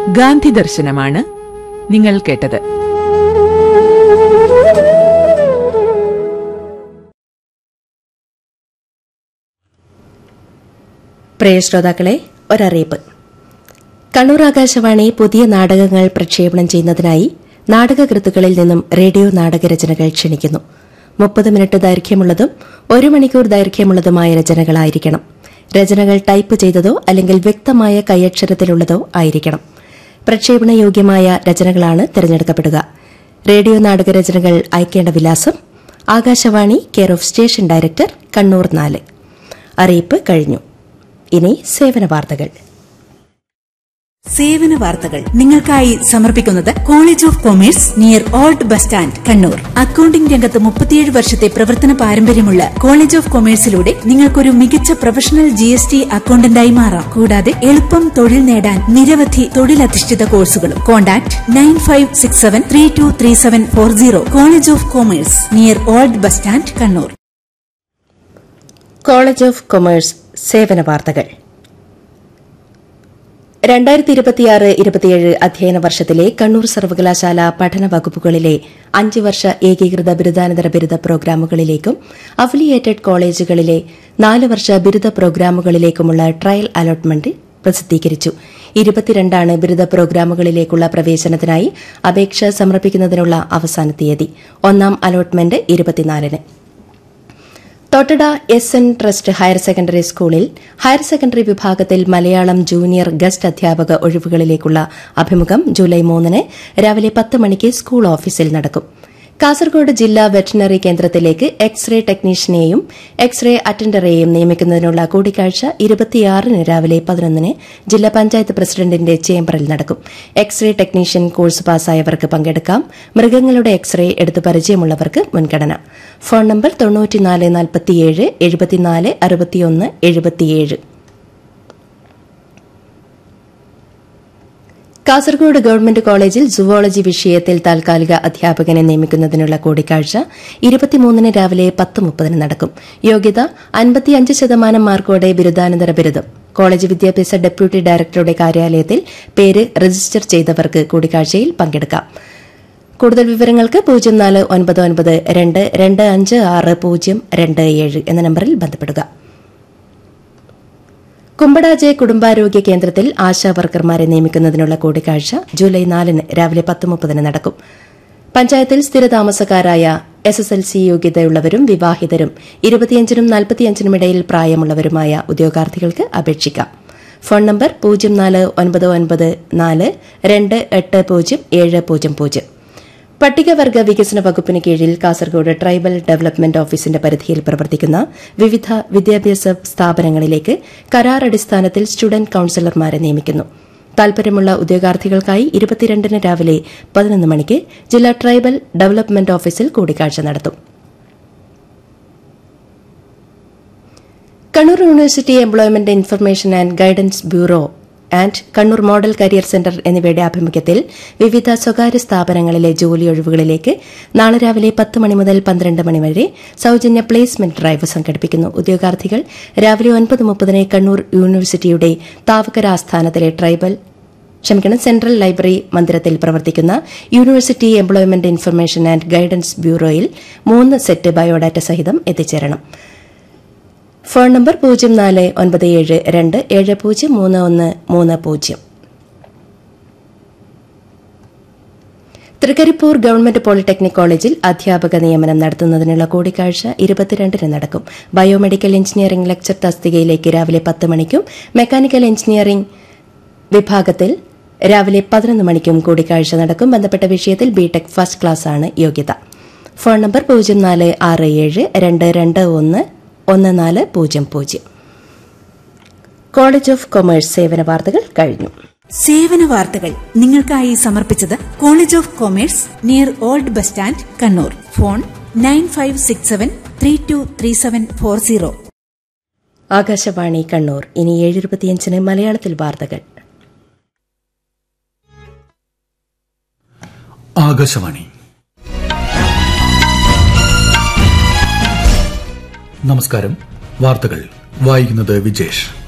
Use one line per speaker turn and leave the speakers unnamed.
ഗാന്ധി ദർശനമാണ് നിങ്ങൾ കേട്ടത്
പ്രിയ ശ്രോതാക്കളെ ഒരറിയിപ്പ് കണ്ണൂർ ആകാശവാണി പുതിയ നാടകങ്ങൾ പ്രക്ഷേപണം ചെയ്യുന്നതിനായി നാടകകൃത്തുക്കളിൽ നിന്നും റേഡിയോ നാടകരചനകൾ ക്ഷണിക്കുന്നു മുപ്പത് മിനിറ്റ് ദൈർഘ്യമുള്ളതും ഒരു മണിക്കൂർ ദൈർഘ്യമുള്ളതുമായ രചനകളായിരിക്കണം രചനകൾ ടൈപ്പ് ചെയ്തതോ അല്ലെങ്കിൽ വ്യക്തമായ കൈയക്ഷരത്തിലുള്ളതോ ആയിരിക്കണം പ്രക്ഷേപണ യോഗ്യമായ രചനകളാണ് തിരഞ്ഞെടുക്കപ്പെടുക റേഡിയോ നാടകരചനകൾ അയക്കേണ്ട വിലാസം Akashvani care of station director Kannur നാല് അറിയിപ്പ് കഴിഞ്ഞു ഇനി സേവന വാർത്തകൾ
സേവന വാർത്തകൾ നിങ്ങൾക്കായി സമർപ്പിക്കുന്നത് college of commerce near old bus stand Kannur accounting രംഗത്ത് മുപ്പത്തിയേഴ് വർഷത്തെ പ്രവർത്തന പാരമ്പര്യമുള്ള കോളേജ് ഓഫ് കൊമേഴ്സിലൂടെ നിങ്ങൾക്കൊരു മികച്ച പ്രൊഫഷണൽ ജി എസ് ടി അക്കൌണ്ടന്റായി മാറാം കൂടാതെ എളുപ്പം തൊഴിൽ നേടാൻ നിരവധി തൊഴിലധിഷ്ഠിത കോഴ്സുകളും contact nine five six seven three two three seven four zero college of commerce near old bus stand Kannur
college of commerce സേവന വാർത്തകൾ രണ്ടായിരത്തി ഇരുപത്തിയാറ് ഇരുപത്തിയേഴ് അധ്യയന വർഷത്തിലെ കണ്ണൂർ സർവകലാശാല പഠന വകുപ്പുകളിലെ അഞ്ച് വർഷ ഏകീകൃത ബിരുദാനന്തര ബിരുദ പ്രോഗ്രാമുകളിലേക്കും അഫിലിയേറ്റഡ് കോളേജുകളിലെ നാല് വർഷ ബിരുദ പ്രോഗ്രാമുകളിലേക്കുമുള്ള ട്രയൽ അലോട്ട്മെന്റ് പ്രസിദ്ധീകരിച്ചു ഇരുപത്തിരണ്ടാണ് ബിരുദ പ്രോഗ്രാമുകളിലേക്കുള്ള പ്രവേശനത്തിനായി അപേക്ഷ സമർപ്പിക്കുന്നതിനുള്ള അവസാന തീയതി ഒന്നാം അലോട്ട്മെന്റ് ഇരുപത്തിനാലിന് തൊട്ടട S N trust higher secondary സ്കൂളിൽ ഹയർ സെക്കൻഡറി വിഭാഗത്തിൽ മലയാളം ജൂനിയർ ഗസ്റ്റ് അധ്യാപക ഒഴിവുകളിലേക്കുള്ള അഭിമുഖം ജൂലൈ മൂന്നിന് രാവിലെ പത്ത് മണിക്ക് സ്കൂൾ ഓഫീസിൽ നടക്കും കാസർഗോഡ് ജില്ലാ വെറ്ററിനറി കേന്ദ്രത്തിലേക്ക് എക്സ്റേ ടെക്നീഷ്യനെയും എക്സ്റേ അറ്റൻഡറെയും നിയമിക്കുന്നതിനുള്ള കൂടിക്കാഴ്ച ഇരുപത്തിയാറിന് രാവിലെ പതിനൊന്നിന് ജില്ലാ പഞ്ചായത്ത് പ്രസിഡന്റിന്റെ ചേംബറിൽ നടക്കും എക്സ്റേ ടെക്നീഷ്യൻ കോഴ്സ് പാസ്സായവർക്ക് പങ്കെടുക്കാം മൃഗങ്ങളുടെ എക്സ്റേ എടുത്ത് പരിചയമുള്ളവർക്ക് മുൻഗണന ഫോൺ നമ്പർ തൊണ്ണൂറ്റിനാല് നാൽപ്പത്തിയേഴ് എഴുപത്തിനാല് അറുപത്തിയൊന്ന് എഴുപത്തിയേഴ് കാസർഗോഡ് ഗവൺമെന്റ് കോളേജിൽ സുവോളജി വിഷയത്തിൽ താൽക്കാലിക അധ്യാപകനെ നിയമിക്കുന്നതിനുള്ള കൂടിക്കാഴ്ച ഇരുപത്തിമൂന്നിന് രാവിലെ പത്ത് മുപ്പതിന് നടക്കും യോഗ്യത അൻപത്തിയഞ്ച് ശതമാനം മാർക്കോടെ ബിരുദാനന്തര ബിരുദം കോളേജ് വിദ്യാഭ്യാസ ഡെപ്യൂട്ടി ഡയറക്ടറുടെ കാര്യാലയത്തിൽ പേര് രജിസ്റ്റർ ചെയ്തവർക്ക് കൂടിക്കാഴ്ചയിൽ പങ്കെടുക്കാം കൂടുതൽ വിവരങ്ങൾക്ക് പൂജ്യം നാല് ഒൻപത് ഒൻപത് രണ്ട് രണ്ട് അഞ്ച് ആറ് പൂജ്യം രണ്ട് ഏഴ് എന്ന നമ്പറിൽ ബന്ധപ്പെടുക കുമ്പടാജെ കുടുംബാരോഗ്യ കേന്ദ്രത്തിൽ ആശാ വർക്കർമാരെ നിയമിക്കുന്നതിനുള്ള കൂടിക്കാഴ്ച ജൂലൈ നാലിന് രാവിലെ പത്ത് മുപ്പതിന് നടക്കും പഞ്ചായത്തിൽ സ്ഥിരതാമസക്കാരായ എസ് എസ് എൽ സി യോഗ്യതയുള്ളവരും വിവാഹിതരും ഇരുപത്തിയഞ്ചിനും നാൽപ്പത്തിയഞ്ചിനും ഇടയിൽ പ്രായമുള്ളവരുമായ ഉദ്യോഗാർത്ഥികൾക്ക് അപേക്ഷിക്കാം ഫോൺ നമ്പർ പൂജ്യം നാല് ഒൻപത് ഒൻപത് നാല് രണ്ട് എട്ട് പൂജ്യം ഏഴ് പൂജ്യം പൂജ്യം പട്ടികവർഗ വികസന വകുപ്പിന് കീഴിൽ കാസർഗോഡ് ട്രൈബൽ ഡെവലപ്മെന്റ് ഓഫീസിന്റെ പരിധിയിൽ പ്രവർത്തിക്കുന്ന വിവിധ വിദ്യാഭ്യാസ സ്ഥാപനങ്ങളിലേക്ക് കരാർ അടിസ്ഥാനത്തിൽ സ്റ്റുഡന്റ് കൌൺസിലർമാരെ നിയമിക്കുന്നു താൽപര്യമുള്ള ഉദ്യോഗാർത്ഥികൾക്കായി ഇരുപത്തിരണ്ടിന് രാവിലെ പതിനൊന്ന് മണിക്ക് ജില്ലാ ട്രൈബൽ ഡെവലപ്മെന്റ് ഓഫീസിൽ കൂടിക്കാഴ്ച നടത്തും Kannur university employment information and guidance bureau and Kannur model career centre എന്നിവയുടെ ആഭിമുഖ്യത്തിൽ വിവിധ സ്വകാര്യ സ്ഥാപനങ്ങളിലെ ജോലി ഒഴിവുകളിലേക്ക് നാളെ രാവിലെ പത്ത് മണി മുതൽ പന്ത്രണ്ട് മണി വരെ സൌജന്യ പ്ലേസ്മെന്റ് ഡ്രൈവ് സംഘടിപ്പിക്കുന്നു ഉദ്യോഗാർത്ഥികൾ രാവിലെ ഒൻപത് മുപ്പതിന് കണ്ണൂർ യൂണിവേഴ്സിറ്റിയുടെ താവക്കര ആസ്ഥാനത്തിലെ ട്രൈബൽ ക്ഷമിക്കണം സെൻട്രൽ ലൈബ്രറി മന്ദിരത്തിൽ പ്രവർത്തിക്കുന്ന university employment information and guidance ബ്യൂറോയിൽ മൂന്ന് സെറ്റ് ബയോഡാറ്റ സഹിതം എത്തിച്ചേരണം ഫോൺ നമ്പർ പൂജ്യം നാല് ഒൻപത് ഏഴ് രണ്ട് ഏഴ് പൂജ്യം മൂന്ന് ഒന്ന് മൂന്ന് പൂജ്യം തൃക്കരിപ്പൂർ ഗവൺമെന്റ് പോളിടെക്നിക് കോളേജിൽ അധ്യാപക നിയമനം നടത്തുന്നതിനുള്ള കൂടിക്കാഴ്ച ഇരുപത്തിരണ്ടിന് നടക്കും ബയോമെഡിക്കൽ എഞ്ചിനീയറിംഗ് ലെക്ചർ തസ്തികയിലേക്ക് രാവിലെ പത്ത് മണിക്കും മെക്കാനിക്കൽ എഞ്ചിനീയറിംഗ് വിഭാഗത്തിൽ രാവിലെ പതിനൊന്ന് മണിക്കും കൂടിക്കാഴ്ച നടക്കും ബന്ധപ്പെട്ട വിഷയത്തിൽ ബിടെക് ഫസ്റ്റ് ക്ലാസ്സാണ് യോഗ്യത ഫോൺ നമ്പർ പൂജ്യം നാല് ആറ് ഏഴ് രണ്ട് രണ്ട് ഒന്ന് ഒന്ന് നാല് പൂജ്യം പൂജ്യം കോളേജ് ഓഫ് കൊമേഴ്സ് സേവന വാർത്തകൾ കഴിഞ്ഞു
സേവന വാർത്തകൾ നിങ്ങൾക്കായി സമർപ്പിച്ചത് college of commerce near old bus stand Kannur phone nine five six seven three two three seven four zero
Akashvani Kannur ഇനി ഏഴ് ഇരുപത്തിയഞ്ചിന് മലയാളത്തിൽ വാർത്തകൾ
ആകാശവാണി നമസ്കാരം വാർത്തകൾ വായിക്കുന്നത് വിജേഷ്